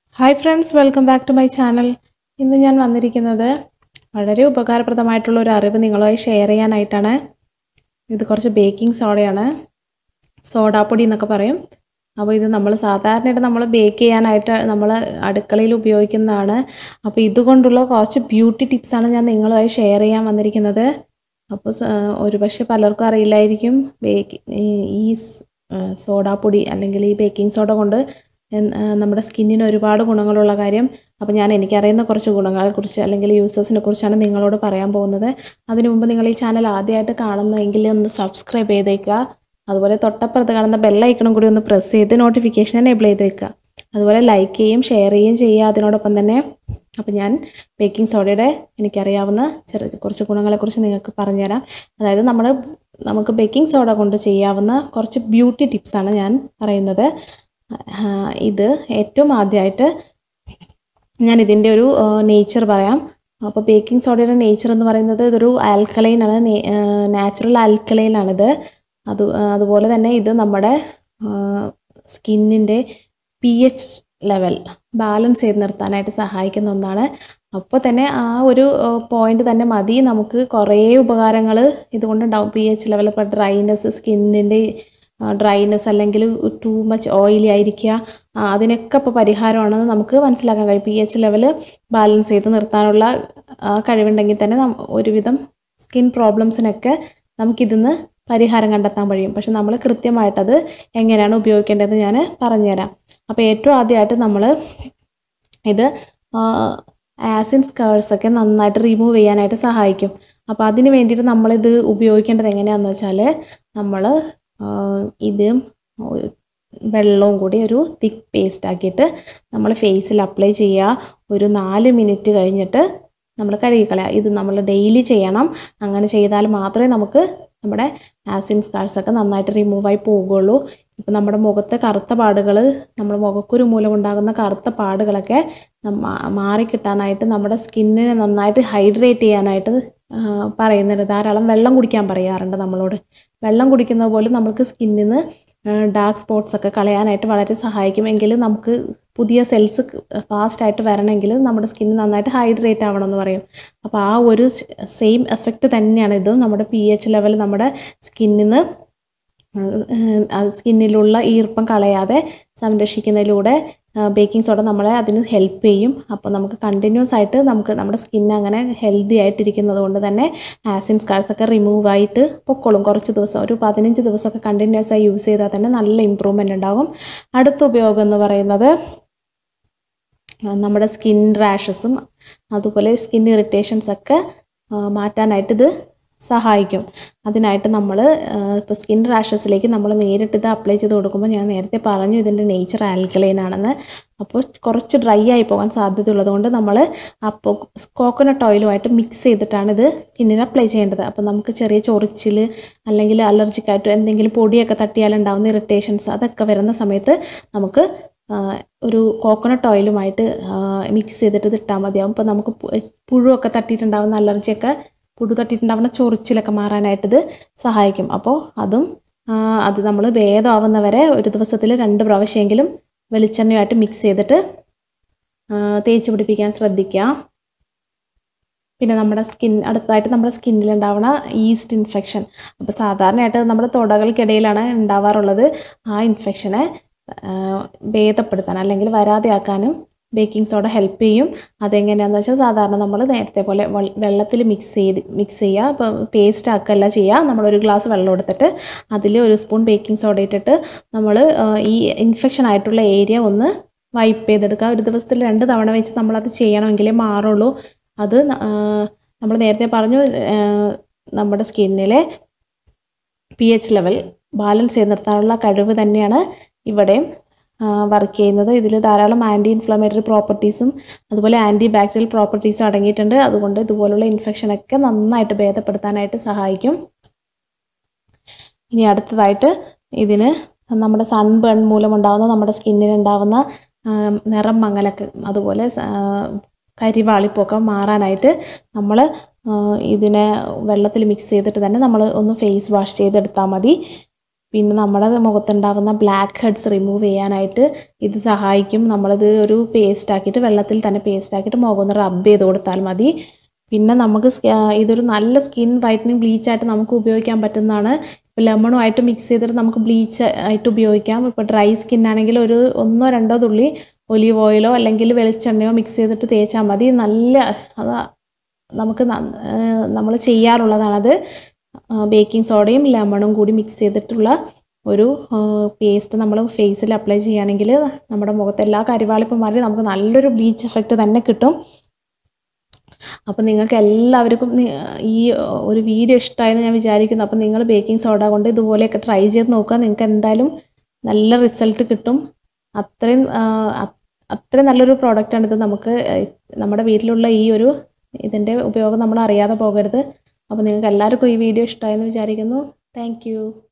hi friends welcome back to my channel ഇന്ന് ഞാൻ വന്നിരിക്കുന്നത് വളരെ ഉപകാരപ്രദമായിട്ടുള്ള ഒരു അറിവ് നിങ്ങളുമായി ഷെയർ ചെയ്യാനായിട്ടാണ് ഇത് കുറച്ച് ബേക്കിംഗ് സോഡയാണ് സോഡാപ്പൊടി എന്നൊക്കെ പറയും അപ്പോൾ ഇത് നമ്മൾ സാധാരണയായിട്ട് നമ്മൾ ബേക്ക് ചെയ്യാനായിട്ട് നമ്മൾ അടുക്കളയിൽ ഉപയോഗിക്കുന്നതാണ് അപ്പോൾ ഇതുകൊണ്ടുള്ള കുറച്ച് ബ്യൂട്ടി ടിപ്സാണ് ഞാൻ നിങ്ങളുമായി ഷെയർ ചെയ്യാൻ വന്നിരിക്കുന്നത് അപ്പോൾ സ- ഒരുപക്ഷെ പലർക്കും അറിയില്ലായിരിക്കും ബേക്ക് ഈ സ്- സോഡാപ്പൊടി അല്ലെങ്കിൽ ഈ ബേക്കിംഗ് സോഡ കൊണ്ട് എൻ- ആ, നമ്മുടെ സ്കിന്നിന് ഒരുപാട് ഗുണങ്ങളുള്ള കാര്യം അപ്പോൾ ഞാൻ എനിക്കറിയുന്ന കുറച്ച് ഗുണങ്ങളെക്കുറിച്ച് അല്ലെങ്കിൽ യൂസേഴ്സിനെ കുറിച്ചാണ് നിങ്ങളോട് പറയാൻ പോകുന്നത് അതിനു മുമ്പ് നിങ്ങൾ ഈ ചാനൽ ആദ്യമായിട്ട് കാണുന്നതെങ്കിൽ ഒന്ന് സബ്സ്ക്രൈബ് ചെയ്തേക്കുക അതുപോലെ തൊട്ടപ്പുറത്ത് കാണുന്ന ബെല്ലൈക്കണും കൂടി ഒന്ന് പ്രസ് ചെയ്ത് നോട്ടിഫിക്കേഷൻ എനേബിൾ ചെയ്ത് വെക്കുക അതുപോലെ ലൈക്ക് ചെയ്യും ഷെയർ ചെയ്യുകയും ചെയ്യുക അതിനോടൊപ്പം തന്നെ അപ്പോൾ ഞാൻ ബേക്കിംഗ് സോഡയുടെ എനിക്കറിയാവുന്ന ചെറിയ കുറച്ച് ഗുണങ്ങളെക്കുറിച്ച് നിങ്ങൾക്ക് പറഞ്ഞുതരാം അതായത് നമ്മൾ നമുക്ക് ബേക്കിംഗ് സോഡ കൊണ്ട് ചെയ്യാവുന്ന കുറച്ച് ബ്യൂട്ടി ടിപ്സാണ് ഞാൻ പറയുന്നത് ആ, ഇത് ഏറ്റവും ആദ്യമായിട്ട് ഞാൻ ഇതിൻ്റെ ഒരു നേച്ചർ പറയാം അപ്പോൾ ബേക്കിംഗ് സോഡയുടെ നേച്ചർ എന്ന് പറയുന്നത് ഇതൊരു ആൽക്കലൈൻ ആണ് നാച്ചുറൽ ആൽക്കലൈൻ ആണിത് അത് അതുപോലെ തന്നെ ഇത് നമ്മുടെ സ്കിന്നിൻ്റെ പി എച്ച് ലെവൽ ബാലൻസ് ചെയ്ത് നിർത്താനായിട്ട് സഹായിക്കുന്ന ഒന്നാണ് അപ്പോൾ തന്നെ ആ ഒരു പോയിന്റ് തന്നെ മതി നമുക്ക് കുറേ ഉപകാരങ്ങൾ ഇതുകൊണ്ടുണ്ടാവും പി എച്ച് ലെവൽ ഇപ്പോൾ ഡ്രൈനെസ് സ്കിന്നിൻ്റെ ഡ്രൈനെസ് അല്ലെങ്കിൽ ടു മച്ച് ഓയിലി ആയിരിക്കുക ആ, അതിനൊക്കെ ഇപ്പോൾ പരിഹാരമാണെന്ന് നമുക്ക് മനസ്സിലാക്കാൻ കഴിയും പി എച്ച് ലെവൽ ബാലൻസ് ചെയ്ത് നിർത്താനുള്ള ആ, കഴിവുണ്ടെങ്കിൽ തന്നെ നം- ഒരുവിധം സ്കിൻ പ്രോബ്ലംസിനൊക്കെ നമുക്കിതിന്ന് പരിഹാരം കണ്ടെത്താൻ കഴിയും പക്ഷെ നമ്മൾ കൃത്യമായിട്ടത് എങ്ങനെയാണ് ഉപയോഗിക്കേണ്ടതെന്ന് ഞാൻ പറഞ്ഞുതരാം അപ്പോൾ ഏറ്റവും ആദ്യമായിട്ട് നമ്മൾ ഇത് ആസിഡ് സ്കേഴ്സ് ഒക്കെ നന്നായിട്ട് റിമൂവ് ചെയ്യാനായിട്ട് സഹായിക്കും അപ്പോൾ അതിന് വേണ്ടിയിട്ട് നമ്മളിത് ഉപയോഗിക്കേണ്ടത് എങ്ങനെയാണെന്ന് വെച്ചാൽ നമ്മൾ ഇത് വെള്ളവും കൂടി ഒരു തിക്ക് പേസ്റ്റ് ആക്കിയിട്ട് നമ്മൾ ഫേസിൽ അപ്ലൈ ചെയ്യുക ഒരു നാല് മിനിറ്റ് കഴിഞ്ഞിട്ട് നമ്മൾ കഴുകിക്കളയുക ഇത് നമ്മൾ ഡെയിലി ചെയ്യണം അങ്ങനെ ചെയ്താൽ മാത്രമേ നമുക്ക് നമ്മുടെ ആസിഡ് സ്കാർസൊക്കെ നന്നായിട്ട് റിമൂവായി പോകുള്ളൂ ഇപ്പം നമ്മുടെ മുഖത്തെ കറുത്ത പാടുകൾ നമ്മുടെ മുഖക്കുരു മൂലം ഉണ്ടാകുന്ന കറുത്ത പാടുകളൊക്കെ നമ്മ- മാറിക്കിട്ടാനായിട്ട് നമ്മുടെ സ്കിന്നിനെ നന്നായിട്ട് ഹൈഡ്രേറ്റ് ചെയ്യാനായിട്ട് ആ, പറയുന്നുണ്ട് ധാരാളം വെള്ളം കുടിക്കാൻ പറയാറുണ്ട് നമ്മളോട് വെള്ളം കുടിക്കുന്നത് പോലും നമുക്ക് സ്കിന്നിൽ നിന്ന് ഡാർക്ക് സ്പോട്ട്സ് ഒക്കെ കളയാനായിട്ട് വളരെ സഹായിക്കും എങ്കിൽ നമുക്ക് പുതിയ സെൽസ് ഫാസ്റ്റായിട്ട് വരണമെങ്കിൽ നമ്മുടെ സ്കിൻ നന്നായിട്ട് ഹൈഡ്രേറ്റ് ആവണം എന്ന് പറയും അപ്പോൾ ആ ഒരു സെയിം എഫക്റ്റ് തന്നെയാണ് ഇതും നമ്മുടെ പി എച്ച് ലെവൽ നമ്മുടെ സ്കിന്നിൽ നിന്ന് സ്കിന്നിലുള്ള ഈർപ്പം കളയാതെ സംരക്ഷിക്കുന്നതിലൂടെ ബേക്കിംഗ് സോഡ നമ്മളെ അതിന് ഹെൽപ്പ് ചെയ്യും അപ്പോൾ നമുക്ക് കണ്ടിന്യൂസ് ആയിട്ട് നമുക്ക് നമ്മുടെ സ്കിൻ അങ്ങനെ ഹെൽത്തി ആയിട്ടിരിക്കുന്നത് കൊണ്ട് തന്നെ ആസിഡ് സ്കാർസ് ഒക്കെ റിമൂവ് ആയിട്ട് പൊക്കോളും കുറച്ച് ദിവസം ഒരു പതിനഞ്ച് ദിവസമൊക്കെ കണ്ടിന്യൂസ് ആയി യൂസ് ചെയ്താൽ തന്നെ നല്ല ഇമ്പ്രൂവ്മെൻ്റ് ഉണ്ടാകും അടുത്ത ഉപയോഗം എന്ന് പറയുന്നത് ആ, നമ്മുടെ സ്കിൻ റാഷസും അതുപോലെ സ്കിൻ ഇറിറ്റേഷൻസ് ഒക്കെ ആ, മാറ്റാനായിട്ട് ഇത് സഹായിക്കും അതിനായിട്ട് നമ്മൾ ഇപ്പോൾ സ്കിൻ റാഷസിലേക്ക് നമ്മൾ നേരിട്ട് ഇത് അപ്ലൈ ചെയ്ത് കൊടുക്കുമ്പോൾ ഞാൻ നേരത്തെ പറഞ്ഞു ഇതിൻ്റെ നേച്ചർ ആൽക്കലൈൻ ആണെന്ന് അപ്പോൾ കുറച്ച് ഡ്രൈ ആയി പോകാൻ സാധ്യതയുള്ളത് കൊണ്ട് നമ്മൾ അപ്പോൾ കോക്കനട്ട് ഓയിലുമായിട്ട് മിക്സ് ചെയ്തിട്ടാണ് ഇത് സ്കിന്നിന് അപ്ലൈ ചെയ്യേണ്ടത് അപ്പോൾ നമുക്ക് ചെറിയ ചൊറിച്ചിൽ അല്ലെങ്കിൽ അലർജിക്കായിട്ട് എന്തെങ്കിലും പൊടിയൊക്കെ തട്ടിയാലുണ്ടാകുന്ന ഇറിറ്റേഷൻസ് അതൊക്കെ വരുന്ന സമയത്ത് നമുക്ക് ആ, ഒരു കോക്കനട്ട് ഓയിലുമായിട്ട് മിക്സ് ചെയ്തിട്ട് ഇത് ഇട്ടാൽ മതിയാവും ഇപ്പോൾ നമുക്ക് പു- പുഴുവൊക്കെ തട്ടിയിട്ടുണ്ടാകുന്ന അലർജിയൊക്കെ പുഴു തട്ടിയിട്ടുണ്ടാകുന്ന ചൊറിച്ചിലൊക്കെ മാറാനായിട്ട് ഇത് സഹായിക്കും അപ്പോൾ അതും ആ, അത് നമ്മൾ ഭേദമാവുന്നവരെ ഒരു ദിവസത്തിൽ രണ്ട് പ്രാവശ്യമെങ്കിലും വെളിച്ചെണ്ണയുമായിട്ട് മിക്സ് ചെയ്തിട്ട് ആ, തേച്ച് പിടിപ്പിക്കാൻ ശ്രദ്ധിക്കുക പിന്നെ നമ്മുടെ സ്കിൻ അടുത്തതായിട്ട് നമ്മുടെ സ്കിന്നിൽ ഉണ്ടാവുന്ന ഈസ്റ്റ് ഇൻഫെക്ഷൻ അപ്പോൾ സാധാരണയായിട്ട് നമ്മുടെ തുടകൾക്കിടയിലാണ് ഉണ്ടാവാറുള്ളത് ആ ഇൻഫെക്ഷനെ ഭേദപ്പെടുത്താൻ അല്ലെങ്കിൽ വരാതെയാക്കാനും ബേക്കിംഗ് സോഡ ഹെൽപ്പ് ചെയ്യും അതെങ്ങനെയാണെന്ന് വെച്ചാൽ സാധാരണ നമ്മൾ നേരത്തെ പോലെ വെള്ളത്തിൽ മിക്സ് ചെയ്ത് മിക്സ് ചെയ്യുക ഇപ്പോൾ പേസ്റ്റ് ആക്കുകയല്ല ചെയ്യുക നമ്മളൊരു ഗ്ലാസ് വെള്ളം എടുത്തിട്ട് അതിൽ ഒരു സ്പൂൺ ബേക്കിംഗ് സോഡ ഇട്ടിട്ട് നമ്മൾ ഈ ഇൻഫെക്ഷൻ ആയിട്ടുള്ള ഏരിയ ഒന്ന് വൈപ്പ് ചെയ്തെടുക്കുക ഒരു ദിവസത്തിൽ രണ്ട് തവണ വെച്ച് നമ്മളത് ചെയ്യണമെങ്കിലേ മാറുള്ളൂ അത് നമ്മൾ നേരത്തെ പറഞ്ഞു ആ, നമ്മുടെ സ്കിന്നിലെ പി എച്ച് ലെവൽ ബാലൻസ് ചെയ്ത് നിർത്താനുള്ള കഴിവ് തന്നെയാണ് ഇവിടെയും വർക്ക് ചെയ്യുന്നത് ഇതിൽ ധാരാളം ആൻറ്റി ഇൻഫ്ലമേറ്ററി പ്രോപ്പർട്ടീസും അതുപോലെ ആൻറ്റി ബാക്ടീരിയൽ പ്രോപ്പർട്ടീസും അടങ്ങിയിട്ടുണ്ട് അതുകൊണ്ട് ഇതുപോലുള്ള ഇൻഫെക്ഷനൊക്കെ നന്നായിട്ട് ഭേദപ്പെടുത്താനായിട്ട് സഹായിക്കും ഇനി അടുത്തതായിട്ട് ഇതിന് നമ്മുടെ സൺബേൺ മൂലമുണ്ടാകുന്ന നമ്മുടെ സ്കിന്നിന് ഉണ്ടാകുന്ന ആ, നിറം മങ്ങലൊക്കെ അതുപോലെ സ- ആ, കരിവാളിപ്പൊക്കെ മാറാനായിട്ട് നമ്മൾ ഇതിനെ വെള്ളത്തിൽ മിക്സ് ചെയ്തിട്ട് തന്നെ നമ്മൾ ഒന്ന് ഫേസ് വാഷ് ചെയ്തെടുത്താൽ മതി പിന്നെ നമ്മുടെ മുഖത്തുണ്ടാകുന്ന ബ്ലാക്ക് ഹെഡ്സ് റിമൂവ് ചെയ്യാനായിട്ട് ഇത് സഹായിക്കും നമ്മളിത് ഒരു പേസ്റ്റ് ആക്കിയിട്ട് വെള്ളത്തിൽ തന്നെ പേസ്റ്റ് ആക്കിയിട്ട് മുഖം ഒന്ന് റബ്ബ് ചെയ്ത് കൊടുത്താൽ മതി പിന്നെ നമുക്ക് സ്ക- ഇതൊരു നല്ല സ്കിൻ വൈറ്റനിങ് ബ്ലീച്ചായിട്ട് നമുക്ക് ഉപയോഗിക്കാൻ പറ്റുന്നതാണ് ഇപ്പോൾ ലെമണുമായിട്ട് മിക്സ് ചെയ്തിട്ട് നമുക്ക് ബ്ലീച്ച് ആയിട്ട് ഉപയോഗിക്കാം ഇപ്പോൾ ഡ്രൈ സ്കിൻ ആണെങ്കിൽ ഒരു ഒന്നോ രണ്ടോ തുള്ളി ഒലീവ് ഓയിലോ അല്ലെങ്കിൽ വെളിച്ചെണ്ണയോ മിക്സ് ചെയ്തിട്ട് തേച്ചാൽ മതി നല്ല അത് നമുക്ക് നമ്മൾ ചെയ്യാറുള്ളതാണത് ബേക്കിംഗ് സോഡയും ലെമണും കൂടി മിക്സ് ചെയ്തിട്ടുള്ള ഒരു പേസ്റ്റ് നമ്മൾ ഫേസിൽ അപ്ലൈ ചെയ്യുകയാണെങ്കിൽ നമ്മുടെ മുഖത്ത് എല്ലാ കരിവാളിപ്പും മാറി നമുക്ക് നല്ലൊരു ബ്ലീച്ച് എഫക്റ്റ് തന്നെ കിട്ടും അപ്പോൾ നിങ്ങൾക്ക് എല്ലാവർക്കും നി- ഈ ഒരു വീഡിയോ ഇഷ്ടമായെന്ന് ഞാൻ വിചാരിക്കുന്നു അപ്പോൾ നിങ്ങൾ ബേക്കിംഗ് സോഡ കൊണ്ട് ഇതുപോലെയൊക്കെ ട്രൈ ചെയ്ത് നോക്കുക നിങ്ങൾക്ക് എന്തായാലും നല്ല റിസൾട്ട് കിട്ടും അത്രയും ആ, അ- അത്രയും നല്ലൊരു പ്രോഡക്റ്റാണ് ഇത് നമുക്ക് ഏഹ്, നമ്മുടെ വീട്ടിലുള്ള ഈ ഒരു ഇതിൻ്റെ ഉപയോഗം നമ്മൾ അറിയാതെ പോകരുത് അപ്പോൾ നിങ്ങൾക്ക് എല്ലാവർക്കും ഈ വീഡിയോ ഇഷ്ടമായെന്ന് വിചാരിക്കുന്നു താങ്ക്